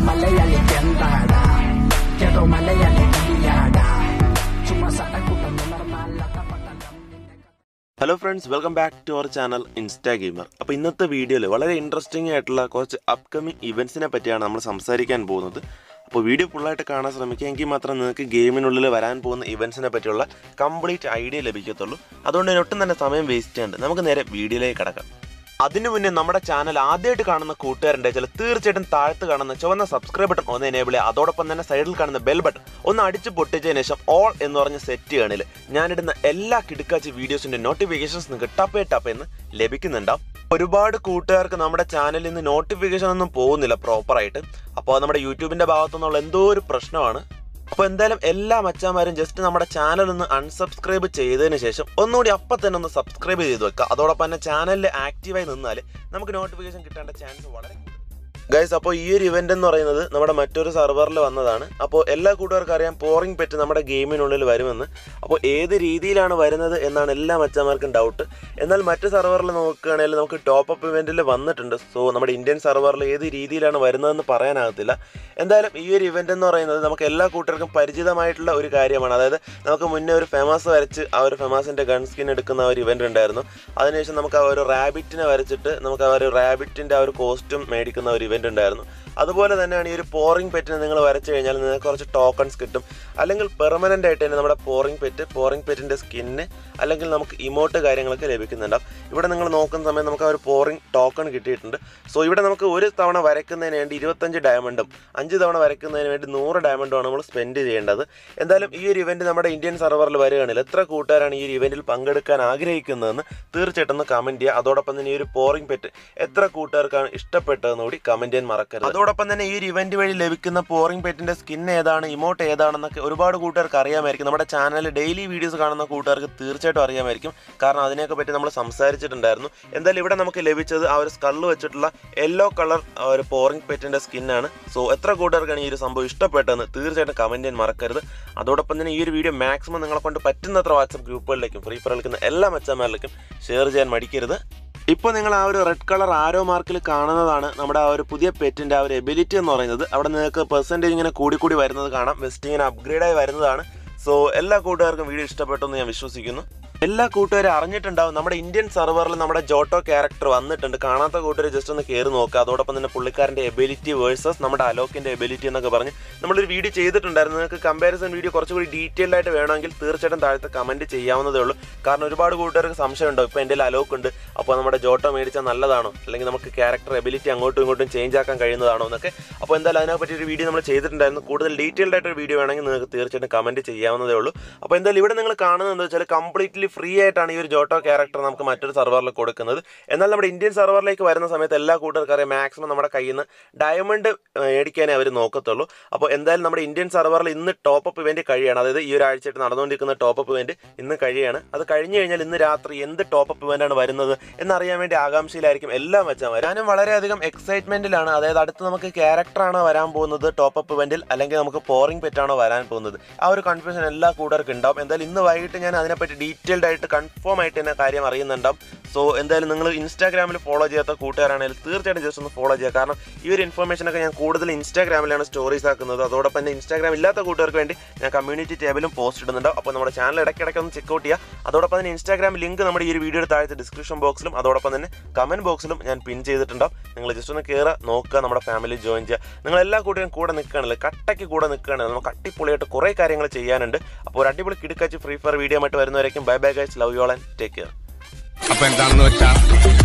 മലയാളിക്ക് എന്താടാ കേട്ടോ മലയാളി കവിയാടാ ചുമ്മാ സട്ടക്കൂട്ടം ഉണർന്നാലത്ത പട്ടം hello friends welcome back to our channel insta gamer അപ്പോൾ ഇന്നത്തെ വീഡിയോയിൽ വളരെ ഇൻട്രസ്റ്റിംഗ് ആയിട്ടുള്ള കുറച്ച് അപ്കമിങ് ഇവൻറ്റ്സിനെ പറ്റിയാണ് നമ്മൾ സംസാരിക്കാൻ പോകുന്നത് അപ്പോൾ വീഡിയോ ഫുള്ളായിട്ട് കാണാൻ ശ്രമിക്കുക എങ്കിൽ മാത്രം നിങ്ങൾക്ക് ഗെയിമിനുള്ളിൽ വരാൻ പോകുന്ന ഇവൻറ്റ്സിനെ പറ്റിയുള്ള കംപ്ലീറ്റ് ഐഡിയ ലഭിക്കത്തുള്ളൂ അതുകൊണ്ട് തന്നെ ഒട്ടും തന്നെ സമയം വേസ്റ്റ് ചെയ്യണ്ട് നമുക്ക് നേരെ വീഡിയോയിലേക്ക് കിടക്കാം അതിനു മുന്നേ നമ്മുടെ ചാനൽ ആദ്യമായിട്ട് കാണുന്ന കൂട്ടുകാരുണ്ട് ചില തീർച്ചയായിട്ടും താഴത്ത് കാണുന്ന ചുവന്ന സബ്സ്ക്രൈബ് ബട്ടൺ ഒന്ന് എനേബിൾ ചെയ്യുക അതോടൊപ്പം തന്നെ സൈഡിൽ കാണുന്ന ബെൽ ബട്ടൺ ഒന്ന് അടിച്ച് പൊട്ടിച്ചതിന് ശേഷം ഓൾ എന്ന് പറഞ്ഞ സെറ്റ് ചെയ്യണിൽ ഞാനിടുന്ന എല്ലാ കിടുക്കാച്ചി വീഡിയോസിന്റെ നോട്ടിഫിക്കേഷൻസ് നിങ്ങൾക്ക് ടപ്പേ ടപ്പ് എന്ന് ലഭിക്കുന്നുണ്ടാവും ഒരുപാട് കൂട്ടുകാർക്ക് നമ്മുടെ ചാനലിൽ നിന്ന് നോട്ടിഫിക്കേഷൻ ഒന്നും പോകുന്നില്ല പ്രോപ്പറായിട്ട് അപ്പോൾ അത് നമ്മുടെ യൂട്യൂബിന്റെ ഭാഗത്തു നിന്നുള്ള എന്തോ ഒരു പ്രശ്നമാണ് അപ്പോൾ എന്തായാലും എല്ലാ മച്ചാന്മാരും ജസ്റ്റ് നമ്മുടെ ചാനൽ ഒന്ന് അൺസബ്സ്ക്രൈബ് ചെയ്തതിന് ശേഷം ഒന്നുകൂടി അപ്പം തന്നെ ഒന്ന് സബ്സ്ക്രൈബ് ചെയ്ത് വെക്കുക അതോടൊപ്പം തന്നെ ചാനലിൽ ആക്റ്റീവായി നിന്നാൽ നമുക്ക് നോട്ടിഫിക്കേഷൻ കിട്ടേണ്ട ചാൻസ് വളരെ ഗൈസ് അപ്പോൾ ഈ ഒരു ഇവന്റ് എന്ന് പറയുന്നത് നമ്മുടെ മറ്റൊരു സെർവറിൽ വന്നതാണ് അപ്പോൾ എല്ലാ കൂട്ടുകാർക്കും അറിയാം പോറിംഗ് പെറ്റ് നമ്മുടെ ഗെയിമിനുള്ളിൽ വരുമെന്ന് അപ്പോൾ ഏത് രീതിയിലാണ് വരുന്നത് എന്നാണ് എല്ലാ മച്ചന്മാർക്കും ഡൗട്ട് എന്നാൽ മറ്റ് സെർവറിൽ നോക്കുകയാണെങ്കിൽ നമുക്ക് ടോപ്പ് അപ്പ് ഇവന്റിൽ വന്നിട്ടുണ്ട് സോ നമ്മുടെ ഇന്ത്യൻ സെർവറിൽ ഏത് രീതിയിലാണ് വരുന്നതെന്ന് പറയാനാകത്തില്ല എന്തായാലും ഈ ഒരു ഇവന്റ് എന്ന് പറയുന്നത് നമുക്ക് എല്ലാ കൂട്ടർക്കും പരിചിതമായിട്ടുള്ള ഒരു കാര്യമാണ് അതായത് നമുക്ക് മുന്നേ ഒരു ഫെമാസ് വരച്ച് ആ ഒരു ഫെമാസിന്റെ ഗൺ സ്കിൻ എടുക്കുന്ന ഒരു ഇവന്റ് ഉണ്ടായിരുന്നു അതിനുശേഷം നമുക്ക് ആ ഒരു റാബിറ്റിനെ വരച്ചിട്ട് നമുക്ക് ആ ഒരു റാബിറ്റിന്റെ ആ ഒരു കോസ്റ്റ്യൂം മേടിക്കുന്ന ഒരു ഇവന്റ് ഉണ്ടായിരുന്നു അതുപോലെ തന്നെയാണ് ഈ ഒരു പോറിംഗ് പെറ്റിനെ നിങ്ങൾ വരച്ചു കഴിഞ്ഞാൽ നിങ്ങൾക്ക് കുറച്ച് ടോക്കൺസ് കിട്ടും അല്ലെങ്കിൽ പെർമനന്റ് ആയിട്ട് തന്നെ നമ്മുടെ പോറിംഗ് പെറ്റ് പോറിംഗ് പെറ്റിന്റെ സ്കിന്ന് അല്ലെങ്കിൽ നമുക്ക് ഇമോട്ട് കാര്യങ്ങളൊക്കെ ലഭിക്കുന്നുണ്ടാവും ഇവിടെ നിങ്ങൾ നോക്കുന്ന സമയം നമുക്ക് ആ ഒരു പോറിംഗ് ടോക്കൺ കിട്ടിയിട്ടുണ്ട് സോ ഇവിടെ നമുക്ക് ഒരു തവണ വരയ്ക്കുന്നതിന് വേണ്ടി ഇരുപത്തഞ്ച് ഡയമണ്ടും അഞ്ച് തവണ വരയ്ക്കുന്നതിന് വേണ്ടി നൂറ് ഡയമണ്ടുമാണ് നമ്മൾ സ്പെൻഡ് ചെയ്യേണ്ടത് എന്തായാലും ഈ ഒരു ഇവന്റ് നമ്മുടെ ഇന്ത്യൻ സെർവറിൽ വരികയാണെങ്കിൽ എത്ര കൂട്ടുകാരാണ് ഈ ഒരു ഇവന്റിൽ പങ്കെടുക്കാൻ ആഗ്രഹിക്കുന്നതെന്ന് തീർച്ചയായിട്ടും ഒന്ന് കമന്റ് ചെയ്യുക അതോടൊപ്പം തന്നെ ഈ ഒരു പോറിംഗ് പെറ്റ് എത്ര കൂട്ടുകാർക്കാണ് ഇഷ്ടപ്പെട്ടതെന്ന് കൂടി കമന്റ് ചെയ്യാൻ മറക്കരുത് അതോടൊപ്പം തന്നെ ഈ ഒരു ഇവന്റ് വഴി ലഭിക്കുന്ന പോറിംഗ് പെറ്റിന്റെ സ്കിൻ ഏതാണ് ഇമോട്ട് ഏതാണെന്നൊക്കെ ഒരുപാട് കൂട്ടുകാർക്ക് അറിയാമായിരിക്കും നമ്മുടെ ചാനലിൽ ഡെയിലി വീഡിയോസ് കാണുന്ന കൂട്ടുകാർക്ക് തീർച്ചയായിട്ടും അറിയാമായിരിക്കും കാരണം അതിനെയൊക്കെ പറ്റി നമ്മൾ സംസാരിച്ചിട്ടുണ്ടായിരുന്നു എന്തായാലും ഇവിടെ നമുക്ക് ലഭിച്ചത് ആ ഒരു സ്കള്ള് വെച്ചിട്ടുള്ള യെല്ലോ കളർ ഒരു പോറിംഗ് പെറ്റിന്റെ സ്കിന്നാണ് സോ എത്ര കൂട്ടുകാർക്കാണ് ഈ ഒരു സംഭവം ഇഷ്ടപ്പെട്ടതെന്ന് തീർച്ചയായിട്ടും കമന്റ് ചെയ്യാൻ മറക്കരുത് അതോടൊപ്പം തന്നെ ഈ ഒരു വീഡിയോ മാക്സിമം നിങ്ങളെ കൊണ്ട് പറ്റുന്നത്ര വാട്സപ്പ് ഗ്രൂപ്പുകളിലേക്കും ഫ്രീ ഫയർ കളിക്കുന്ന എല്ലാ മച്ചന്മാരിലേക്കും ഷെയർ ചെയ്യാൻ മടിക്കരുത് ഇപ്പോൾ നിങ്ങൾ ആ ഒരു റെഡ് കളർ ആരോ മാർക്കിൽ കാണുന്നതാണ് നമ്മുടെ ആ ഒരു പുതിയ പെറ്റിൻ്റെ ആ ഒരു എബിലിറ്റി എന്ന് പറയുന്നത് അവിടെ നിങ്ങൾക്ക് പെർസെൻറ്റേജ് ഇങ്ങനെ കൂടി കൂടി വരുന്നത് കാണാം വെസ്റ്റ് ഇങ്ങനെ അപ്ഗ്രേഡായി വരുന്നതാണ് സോ എല്ലാ കൂട്ടുകാർക്കും വീഡിയോ ഇഷ്ടപ്പെട്ടു എന്ന് ഞാൻ വിശ്വസിക്കുന്നു എല്ലാ കൂട്ടുകാരും അറിഞ്ഞിട്ടുണ്ടാവും നമ്മുടെ ഇന്ത്യൻ സെർവറിൽ നമ്മുടെ ജോട്ടോ ക്യാരക്ടർ വന്നിട്ടുണ്ട് കാണാത്ത കൂട്ടുകാർ ജസ്റ്റ് ഒന്ന് കയറി നോക്കുക അതോടൊപ്പം തന്നെ പുള്ളിക്കാരൻ്റെ എബിലിറ്റി വേഴ്സസ് നമ്മുടെ അലോക്കിൻ്റെ എബിലിറ്റി എന്നൊക്കെ പറഞ്ഞ് നമ്മളൊരു വീഡിയോ ചെയ്തിട്ടുണ്ടായിരുന്നു നിങ്ങൾക്ക് കമ്പാരിസൺ വീഡിയോ കുറച്ചുകൂടി ഡീറ്റെയിൽഡ് ആയിട്ട് വേണമെങ്കിൽ തീർച്ചയായിട്ടും താഴത്തെ കമൻറ്റ് ചെയ്യാവുന്നതേ ഉള്ളൂ കാരണം ഒരുപാട് കൂട്ടുകാർക്ക് സംശയം ഉണ്ടാവും ഇപ്പോൾ എൻ്റെ അലോക്ക് ഉണ്ട് അപ്പോൾ നമ്മുടെ ജോട്ടോ മേടിച്ചാൽ നല്ലതാണോ അല്ലെങ്കിൽ നമുക്ക് ക്യാരക്ടർ എബിലിറ്റി അങ്ങോട്ടും ഇങ്ങോട്ടും ചേഞ്ച് ആക്കാൻ കഴിയുന്നതാണോ എന്നൊക്കെ അപ്പോൾ എന്തായാലും അതിനെപ്പറ്റി ഒരു വീഡിയോ നമ്മൾ ചെയ്തിട്ടുണ്ടായിരുന്നു കൂടുതൽ ഡീറ്റെയിൽഡ് ആയിട്ട് ഒരു വീഡിയോ വേണമെങ്കിൽ നിങ്ങൾക്ക് തീർച്ചയായിട്ടും കമൻറ്റ് ചെയ്യാവുന്നതേ ഉള്ളൂ അപ്പോൾ എന്തായാലും ഇവിടെ നിങ്ങൾ കാണുന്നത് എന്താ വെച്ചാൽ കംപ്ലീറ്റ്ലി ഫ്രീ ആയിട്ടാണ് ഈ ഒരു ജോട്ടോ ക്യാരക്ടർ നമുക്ക് മറ്റൊരു സെർവറിൽ കൊടുക്കുന്നത് എന്നാൽ നമ്മുടെ ഇന്ത്യൻ സെർവറിലേക്ക് വരുന്ന സമയത്ത് എല്ലാ കൂട്ടുകാർക്കും അറിയാം മാക്സിമം നമ്മുടെ കയ്യിൽ നിന്ന് ഡയമണ്ട് മേടിക്കാനേ അവർ നോക്കത്തുള്ളൂ അപ്പോൾ എന്തായാലും നമ്മുടെ ഇന്ത്യൻ സെർവറിൽ ഇന്ന് ടോപ്പ് അപ്പ് ഇവന്റ് കഴിയാണ് അതായത് ഈ ഒരാഴ്ചയായിട്ട് നടന്നുകൊണ്ടിരിക്കുന്ന ടോപ്പ് അപ്പ് ഇവന്റ് ഇന്ന് കഴിയാണ് അത് കഴിഞ്ഞ് കഴിഞ്ഞാൽ ഇന്ന് രാത്രി എന്ത് ടോപ്പ് അപ്പ് ഇവന്റ് ആണ് വരുന്നത് എന്നറിയാൻ വേണ്ടി ആകാംക്ഷയിലായിരിക്കും എല്ലാം വെച്ചാൽ ഞാനും വളരെയധികം എക്സൈറ്റ്മെന്റിലാണ് അതായത് അടുത്ത് നമുക്ക് ക്യാരക്ടറാണോ വരാൻ പോകുന്നത് ടോപ്പ് അപ്പ് ഇവന്റിൽ അല്ലെങ്കിൽ നമുക്ക് പോറിംഗ് പെറ്റാണോ വരാൻ പോകുന്നത് ആ ഒരു കൺഫ്യൂഷൻ എല്ലാ കൂട്ടുകാർക്കും ഉണ്ടാവും എന്തായാലും ഇന്ന് വൈകിട്ട് ഞാൻ അതിനെപ്പറ്റി ഡീറ്റെയിൽഡ് ആയിട്ട് കൺഫേം ആയിട്ട് തന്നെ കാര്യം അറിയുന്നുണ്ടാവും സോ എന്തായാലും നിങ്ങൾ ഇൻസ്റ്റാഗ്രാമിൽ ഫോളോ ചെയ്യാത്ത കൂട്ടുകാരാണെങ്കിൽ തീർച്ചയായിട്ടും ജസ്റ്റ് ഒന്ന് ഫോളോ ചെയ്യുക കാരണം ഈ ഒരു ഇൻഫർമേഷൻ ഒക്കെ ഞാൻ കൂടുതൽ ഇൻസ്റ്റാഗ്രാമിലാണ് സ്റ്റോറീസ് ആക്കുന്നത് അതോടൊപ്പം തന്നെ ഇൻസ്റ്റാഗ്രാം ഇല്ലാത്ത കൂട്ടുകാർക്ക് വേണ്ടി ഞാൻ കമ്മ്യൂണിറ്റി ടേബിലും പോസ്റ്റ് ഇടുന്നുണ്ടാവും അപ്പോൾ നമ്മുടെ ചാനൽ ഇടയ്ക്കിടയ്ക്ക് ഒന്ന് ചെക്ക് ഔട്ട് ചെയ്യുക അതോടൊപ്പം തന്നെ ഇൻസ്റ്റാഗ്രാം ലിങ്ക് നമ്മുടെ ഈ ഒരു വീഡിയോയുടെ താഴത്തെ ഡിസ്ക്രിപ്ഷൻ ബോക്സിലും അതോടൊപ്പം തന്നെ കമന്റ് ബോക്സിലും ഞാൻ പിൻ ചെയ്തിട്ടുണ്ടാവും നിങ്ങൾ ജസ്റ്റ് ഒന്ന് കയറുക നോക്കുക നമ്മുടെ ഫാമിലി ജോയിൻ ചെയ്യുക നിങ്ങൾ എല്ലാ കൂട്ടുകാരും കൂടെ നിൽക്കുകയാണല്ലോ കട്ടയ്ക്ക് കൂടെ നിൽക്കുകയാണെങ്കിൽ നമുക്ക് അടിപൊളിയായിട്ട് കുറേ കാര്യങ്ങൾ ചെയ്യാനുണ്ട് അപ്പോൾ ഒരു അടിപൊളി കിടക്കാച്ച് ഫ്രീ ഫയർ വീഡിയോ ആയിട്ട് വരുന്നവരേക്കും bye bye guys love you all and take care അപ്പൊ എന്താണെന്ന് വെച്ചാൽ